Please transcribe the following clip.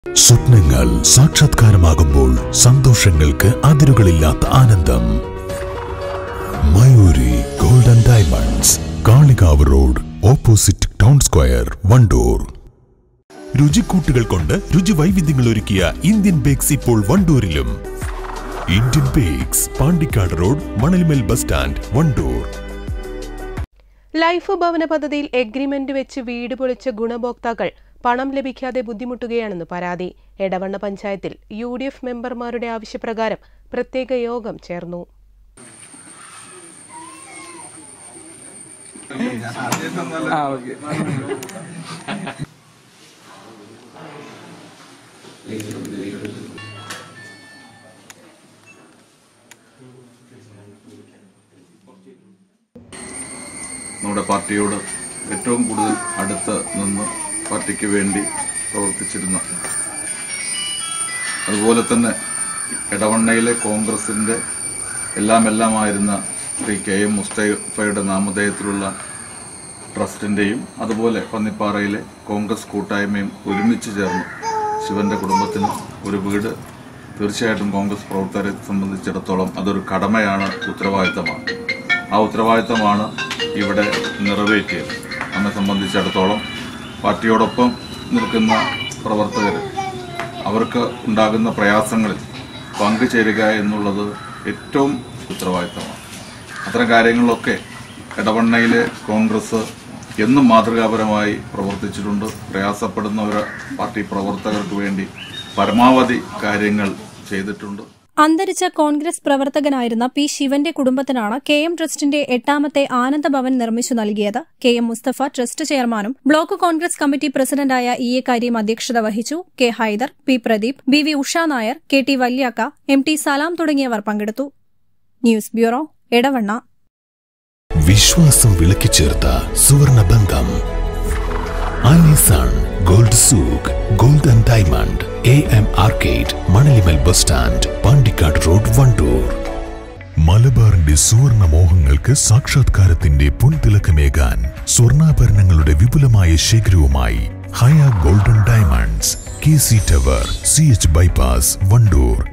സ്വപ്നങ്ങൾ സാക്ഷാത്കാരമാകുമ്പോൾ സന്തോഷങ്ങൾക്ക് അതിരുകളില്ലാത്ത ആനന്ദം Mayuri golden diamonds Kalikavu road opposite town square Wandoor രുചിക്കൂട്ടുകൾ കൊണ്ട് രുചി വൈവിധ്യങ്ങൾ ഒരുക്കിയ ഇന്ത്യൻ ബേക്സ് ഇപ്പോൾ വണ്ടൂരിലും Indian bakes Pandikkad road Manalmel bus stand Wandoor life ഭവന പദ്ധതിയിൽ എഗ്രിമെന്റ് വെച്ച് വീട് പൊളിച്ച ഗുണഭോക്താക്കൾ പണം ലഭിക്കാതെ ബുദ്ധിമുട്ടുകയാണെന്ന് പരാതി എടവണ്ണ പഞ്ചായത്തിൽ യു ഡി എഫ് മെമ്പർമാരുടെ ആവശ്യപ്രകാരം പ്രത്യേക യോഗം ചേർന്നു ആ ഓക്കെ നമ്മുടെ പാർട്ടിയോട് ഏറ്റവും കൂടുതൽ അടുത്ത് നിന്ന് പാർട്ടിക്ക് വേണ്ടി പ്രവർത്തിച്ചിരുന്ന അതുപോലെ തന്നെ ഇടവണ്ണയിലെ കോൺഗ്രസിന്റെ എല്ലാം എല്ലാമായിരുന്ന ശ്രീ കെ എം മുസ്തഫയുടെ നാമധേയത്തിലുള്ള ട്രസ്റ്റിന്റെയും അതുപോലെ പന്നിപ്പാറയിലെ കോൺഗ്രസ് കൂട്ടായ്മയും ഒരുമിച്ച് ചേർന്ന് ശിവന്റെ കുടുംബത്തിന് ഒരു വീട് തീർച്ചയായിട്ടും കോൺഗ്രസ് പ്രവർത്തകരെ സംബന്ധിച്ചിടത്തോളം അതൊരു കടമയാണ് ഉത്തരവാദിത്തമാണ് ആ ഉത്തരവാദിത്തമാണ് ഇവിടെ നിറവേറ്റിയത് നമ്മെ സംബന്ധിച്ചിടത്തോളം പാർട്ടിയോടൊപ്പം നിൽക്കുന്ന പ്രവർത്തകർ അവർക്ക് ഉണ്ടാകുന്ന പ്രയാസങ്ങളിൽ പങ്കുചേരുക എന്നുള്ളത് ഏറ്റവും ഉത്തരവാദിത്തമാണ് അത്തരം കാര്യങ്ങളിലൊക്കെ ഇടവണ്ണയിലെ കോൺഗ്രസ് എന്നും മാതൃകാപരമായി പ്രവർത്തിച്ചിട്ടുണ്ട് പ്രയാസപ്പെടുന്നവർ പാർട്ടി പ്രവർത്തകർക്ക് വേണ്ടി പരമാവധി കാര്യങ്ങൾ ചെയ്തിട്ടുണ്ട് അന്തരിച്ച കോൺഗ്രസ് പ്രവർത്തകനായിരുന്ന പി ശിവന്റെ കുടുംബത്തിനാണ് കെ എം ട്രസ്റ്റിന്റെ എട്ടാമത്തെ ആനന്ദഭവൻ നിർമ്മിച്ചു നൽകിയത് കെ എം മുസ്തഫ ട്രസ്റ്റ് ചെയർമാനും ബ്ലോക്ക് കോൺഗ്രസ് കമ്മിറ്റി പ്രസിഡന്റായ ഇ എ കരീം അധ്യക്ഷത വഹിച്ചു K Haider P Pradeep B V Usha Nair K T Valyakka M T Salam തുടങ്ങിയവർ പങ്കെടുത്തു ന്യൂസ് ബ്യൂറോ എടവണ്ണ വിശ്വാസം വിളക്കിച്ചേർത്ത സുവർണ ബന്ധം Alison gold souk gold and diamond A M arcade Manalimal bus stand Pandikkad road Wandoor മലബാറിന്റെ സുവർണ മോഹങ്ങൾക്ക് സാക്ഷാത്കാരത്തിന്റെ പൊൻതിളക്കമേകാൻ സ്വർണ്ണാഭരണങ്ങളുടെ വിപുലമായ ശേഖരവുമായി Haya golden diamonds K C tower C H bypass Wandoor